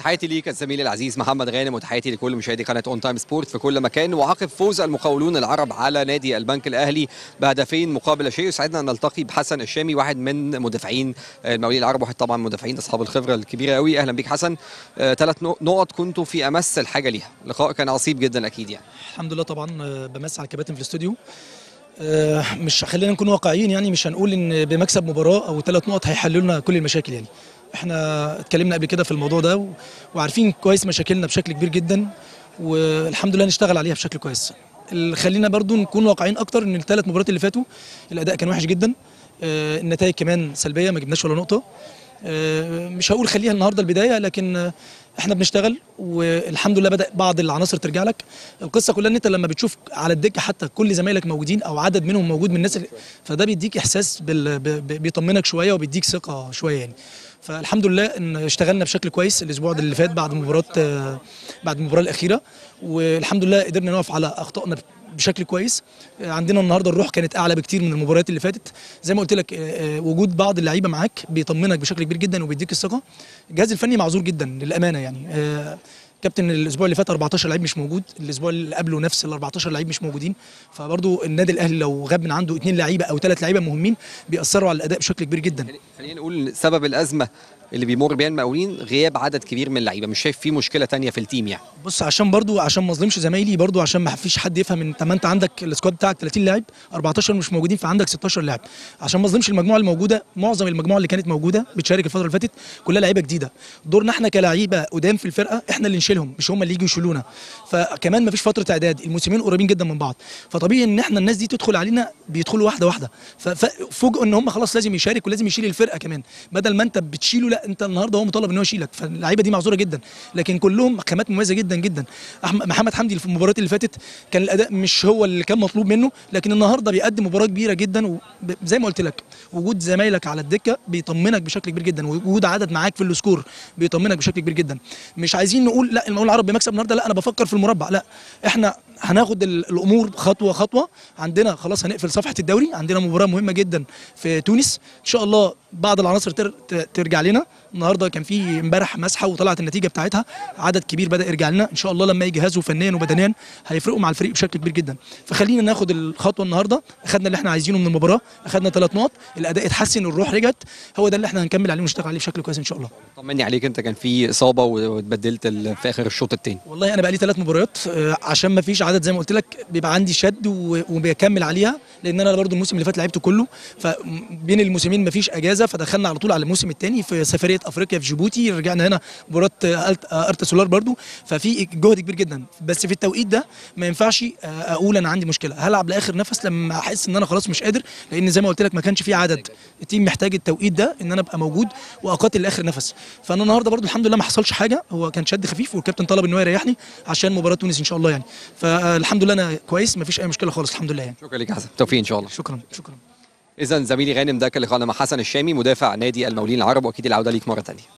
تحياتي ليك الزميل العزيز محمد غانم وتحياتي لكل مشاهدي قناه اون تايم سبورت في كل مكان وعقب فوز المقاولون العرب على نادي البنك الاهلي بهدفين مقابل لا شيء يسعدنا ان نلتقي بحسن الشامي واحد من مدافعين المقاولين العرب واحد طبعا مدافعين اصحاب الخبره الكبيره قوي اهلا بيك حسن ثلاث نقط كنتوا في امس الحاجه ليها لقاء كان عصيب جدا اكيد يعني الحمد لله طبعا آه، بمسي على الكباتن في الاستوديو آه، مش خلينا نكون واقعيين يعني مش هنقول ان بمكسب مباراه او ثلاث نقط هيحلوا لنا كل المشاكل يعني احنا اتكلمنا قبل كده في الموضوع ده و- وعارفين كويس مشاكلنا بشكل كبير جدا والحمد لله نشتغل عليها بشكل كويس ال- خلينا برضو نكون واقعيين اكتر ان الثلاث مباريات اللي فاتوا الاداء كان وحش جدا آه، النتائج كمان سلبيه ما جبناش ولا نقطه آه، مش هقول خليها النهارده البدايه لكن آه، احنا بنشتغل والحمد لله بدا بعض العناصر ترجع لك القصه كلها ان انت لما بتشوف على الدكه حتى كل زمايلك موجودين او عدد منهم موجود من الناس اللي فده بيديك احساس بال... ب- ب- بيطمنك شويه وبيديك ثقه شويه يعني فالحمد لله ان اشتغلنا بشكل كويس الاسبوع اللي فات بعد مباراه آه، بعد المباراه الاخيره والحمد لله قدرنا نقف على اخطائنا بشكل كويس آه، عندنا النهارده الروح كانت اعلى بكتير من المباريات اللي فاتت زي ما قلت لك آه، آه، وجود بعض اللعيبه معاك بيطمنك بشكل كبير جدا وبيديك الثقه الجهاز الفني معذور جدا للامانه يعني آه، كابتن الاسبوع اللي فات 14 لعيب مش موجود الاسبوع اللي قبله نفس ال 14 لعيب مش موجودين فبرضو النادي الاهلي لو غاب من عنده اثنين لعيبه او ثلاث لعيبه مهمين بيأثروا على الاداء بشكل كبير جدا خلينا نقول سبب الازمه اللي بيمر بيها المقاولين غياب عدد كبير من اللعيبه مش شايف في مشكله تانية في التيم يعني بص عشان برضو عشان ما اظلمش زمايلي برضو عشان ما فيش حد يفهم ان طب ما انت عندك السكواد بتاعك 30 لاعب 14 مش موجودين فعندك 16 لاعب عشان ما اظلمش المجموعه الموجوده معظم المجموعه اللي كانت موجوده بتشارك الفتره اللي فاتت كلها لعيبه جديده دورنا احنا كلاعيبه قدام في الفرقه احنا اللي نشيلهم مش هم اللي يجوا يشيلونا فكمان ما فيش فتره اعداد الموسمين قريبين جدا من بعض فطبيعي ان احنا الناس دي تدخل علينا بيدخلوا واحده واحده ففوجئوا ان هم خلاص لازم يشارك ولازم يشيل الفرقه كمان بدل ما انت بتشيله لا انت النهارده هو مطالب ان هو يشيلك فاللعيبه دي معذوره جدا لكن كلهم خامات مميزه جدا جدا أحمد محمد حمدي في المباريات اللي فاتت كان الاداء مش هو اللي كان مطلوب منه لكن النهارده بيقدم مباراه كبيره جدا وزي ما قلت لك وجود زمايلك على الدكه بيطمنك بشكل كبير جدا وجود عدد معاك في السكور بيطمنك بشكل كبير جدا مش عايزين نقول لا المقاول العرب بمكسب النهارده لا انا بفكر في المربع لا احنا هناخد ال- الامور خطوه خطوه عندنا خلاص هنقفل صفحه الدوري عندنا مباراه مهمه جدا في تونس ان شاء الله بعض العناصر تر ت- ترجع لنا النهارده كان في امبارح مسحه وطلعت النتيجه بتاعتها عدد كبير بدا يرجع لنا ان شاء الله لما يجهزوا فنيا وبدنيا هيفرقوا مع الفريق بشكل كبير جدا فخلينا ناخد الخطوه النهارده اخدنا اللي احنا عايزينه من المباراه اخدنا ثلاث نقط الاداء اتحسن الروح رجعت هو ده اللي احنا هنكمل عليه ونشتغل عليه بشكل كويس ان شاء الله طمني عليك انت كان في اصابه واتبدلت ال- في اخر الشوط الثاني والله انا بقى لي ثلاث مباريات آه، عشان ما فيش عدد زي ما قلت لك بيبقى عندي شد و- وبيكمل عليها لان انا برضو الموسم اللي فات لعبته كله فبين الموسمين ما فيش اجازه فدخلنا على طول على الموسم الثاني في سفريه افريقيا في جيبوتي رجعنا هنا مباراه آه، ألت- آه، ارتا سولار برضو ففي جهد كبير جدا بس في التوقيت ده ما ينفعش آه، اقول انا عندي مشكله هلعب لاخر نفس لما احس ان انا خلاص مش قادر لان زي ما قلت لك ما كانش في عدد التيم محتاج التوقيت ده ان انا ابقى موجود واقاتل لاخر نفس فانا النهارده برضو الحمد لله ما حصلش حاجه هو كان شد خفيف والكابتن طلب ان هو يريحني عشان مباراه تونس ان شاء الله يعني فالحمد لله انا كويس ما فيش اي مشكله خالص الحمد لله يعني شكرا لك يا حسن توفيق ان شاء الله شكرا شكرا اذا زميلي غانم ده كان لقاءنا مع حسن الشامي مدافع نادي المقاولين العرب واكيد العوده ليك مره ثانيه